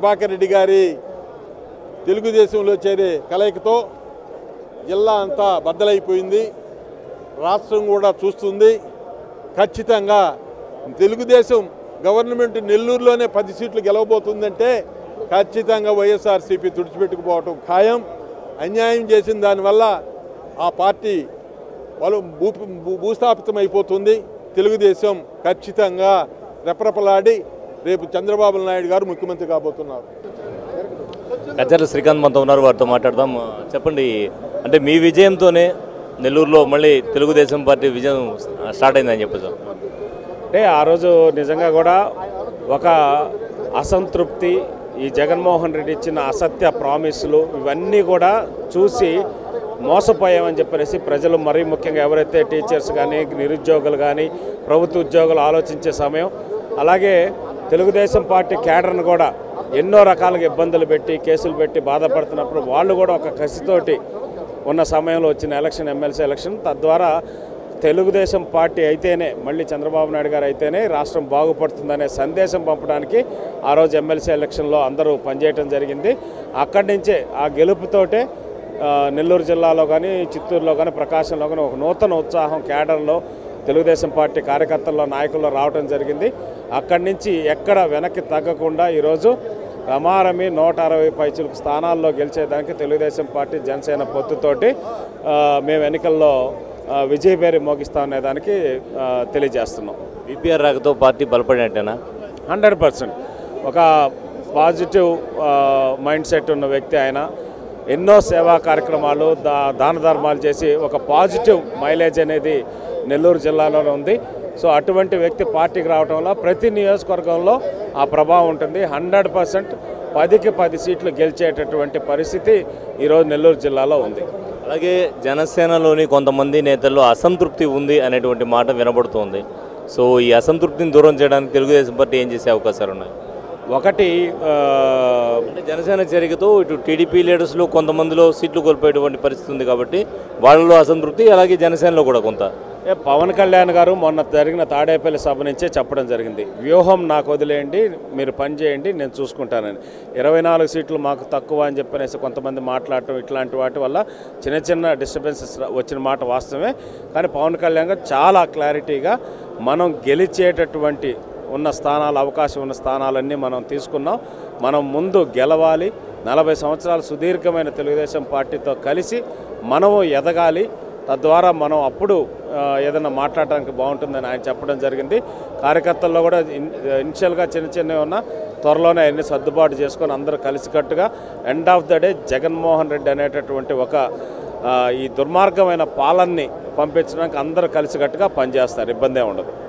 ప్రభాకర్ రెడ్డి గారి తెలుగుదేశంలో చేరే కలయికతో జిల్లా అంతా బద్దలైపోయింది రాష్ట్రం కూడా చూస్తుంది ఖచ్చితంగా తెలుగుదేశం గవర్నమెంట్ నెల్లూరులోనే పది సీట్లు గెలవబోతుందంటే ఖచ్చితంగా వైఎస్ఆర్సీపీ తుడిచిపెట్టుకుపోవటం ఖాయం అన్యాయం చేసిన దానివల్ల ఆ పార్టీ వాళ్ళు భూ భూ- భూస్థాపితం అయిపోతుంది తెలుగుదేశం ఖచ్చితంగా రెపరెపలాడి రేపు చంద్రబాబు నాయుడు గారు ముఖ్యమంత్రి కాబోతున్నారు కచ్చర్ల శ్రీకాంత్ మనతో ఉన్నారు వారితో మాట్లాడదాం ఆ, చెప్పండి అంటే మీ విజయంతోనే నెల్లూరులో మళ్ళీ తెలుగుదేశం పార్టీ విజయం స్టార్ట్ అయిందని చెప్పచ్చు అంటే ఆ రోజు నిజంగా కూడా ఒక అసంతృప్తి ఈ జగన్మోహన్ రెడ్డి ఇచ్చిన అసత్య ప్రామిసులు ఇవన్నీ కూడా చూసి మోసపోయామని చెప్పనేసి ప్రజలు మరీ ముఖ్యంగా ఎవరైతే టీచర్స్ కానీ నిరుద్యోగులు కానీ ప్రభుత్వ ఉద్యోగులు ఆలోచించే సమయం అలాగే తెలుగుదేశం పార్టీ కేడర్ను కూడా ఎన్నో రకాలుగా ఇబ్బందులు పెట్టి కేసులు పెట్టి బాధపడుతున్నప్పుడు వాళ్ళు కూడా ఒక కసితోటి ఉన్న సమయంలో వచ్చిన ఎలక్షన్ ఎమ్మెల్సీ ఎలక్షన్ తద్వారా తెలుగుదేశం పార్టీ అయితేనే మళ్ళీ చంద్రబాబు నాయుడు గారు అయితేనే రాష్ట్రం బాగుపడుతుందనే సందేశం పంపడానికి ఆ రోజు ఎమ్మెల్సీ ఎలక్షన్లో అందరూ పనిచేయటం జరిగింది అక్కడి నుంచే ఆ గెలుపుతోటే ఆ, నెల్లూరు జిల్లాలో కానీ చిత్తూరులో కానీ ప్రకాశంలో కానీ ఒక నూతన ఉత్సాహం కేడర్లో తెలుగుదేశం పార్టీ కార్యకర్తల్లో నాయకుల్లో రావడం జరిగింది అక్కడి నుంచి ఎక్కడ వెనక్కి తగ్గకుండా ఈరోజు రమారమి నూట అరవై పైచులకు స్థానాల్లో గెలిచేదానికి తెలుగుదేశం పార్టీ జనసేన పొత్తుతోటి ఆ, మేము ఎన్నికల్లో ఆ, విజయపేరి మోగిస్తామనే దానికి ఆ, తెలియజేస్తున్నాం బీపీఆర్ రాకతో పార్టీ బలపడినట్టేనా హండ్రెడ్ పర్సెంట్ ఒక పాజిటివ్ ఆ, మైండ్ సెట్ ఉన్న వ్యక్తి ఆయన ఎన్నో సేవా కార్యక్రమాలు దా దాన ధర్మాలు చేసి ఒక పాజిటివ్ మైలేజ్ అనేది నెల్లూరు జిల్లాలోనే ఉంది సో అటువంటి వ్యక్తి పార్టీకి రావడం వల్ల ప్రతి నియోజకవర్గంలో ఆ ప్రభావం ఉంటుంది హండ్రెడ్ పర్సెంట్ పదికి పది సీట్లు గెలిచేటటువంటి పరిస్థితి ఈరోజు నెల్లూరు జిల్లాలో ఉంది అలాగే జనసేనలోని కొంతమంది నేతల్లో అసంతృప్తి ఉంది అనేటువంటి మాట వినబడుతోంది సో ఈ అసంతృప్తిని దూరం చేయడానికి తెలుగుదేశం పార్టీ ఏం చేసే అవకాశాలు ఉన్నాయి ఒకటి ఆ, అంటే జనసేన చేరికతో ఇటు టీడీపీ లీడర్స్లో కొంతమందిలో సీట్లు కోల్పోయేటువంటి పరిస్థితి ఉంది కాబట్టి వాళ్ళలో అసంతృప్తి అలాగే జనసేనలో కూడా కొంత ఏ పవన్ కళ్యాణ్ గారు మొన్న జరిగిన తాడేపల్లి సభ నుంచే చెప్పడం జరిగింది వ్యూహం నాకు వదిలేయండి మీరు పని చేయండి నేను చూసుకుంటానని ఇరవై నాలుగు సీట్లు మాకు తక్కువ అని చెప్పనేసి కొంతమంది మాట్లాడటం ఇట్లాంటి వాటి వల్ల చిన్న చిన్న డిస్టర్బెన్సెస్ వచ్చిన మాట వాస్తవమే కానీ పవన్ కళ్యాణ్ గారు చాలా క్లారిటీగా మనం గెలిచేటటువంటి ఉన్న స్థానాలు అవకాశం ఉన్న స్థానాలన్నీ మనం తీసుకున్నాం మనం ముందు గెలవాలి నలభై సంవత్సరాల సుదీర్ఘమైన తెలుగుదేశం పార్టీతో కలిసి మనము ఎదగాలి తద్వారా మనం అప్పుడు ఆ, ఏదైనా మాట్లాడడానికి బాగుంటుందని ఆయన చెప్పడం జరిగింది కార్యకర్తల్లో కూడా ఇన్- ఇనిషియల్గా చిన్న చిన్నవి ఉన్న త్వరలోనే అన్ని సర్దుబాటు చేసుకొని అందరూ కలిసికట్టుగా end of the day Jaganmohan Reddy అనేటటువంటి ఒక ఆ, ఈ దుర్మార్గమైన పాలనని పంపించడానికి అందరూ కలిసికట్టుగా పనిచేస్తారు ఇబ్బంది ఏమి ఉండదు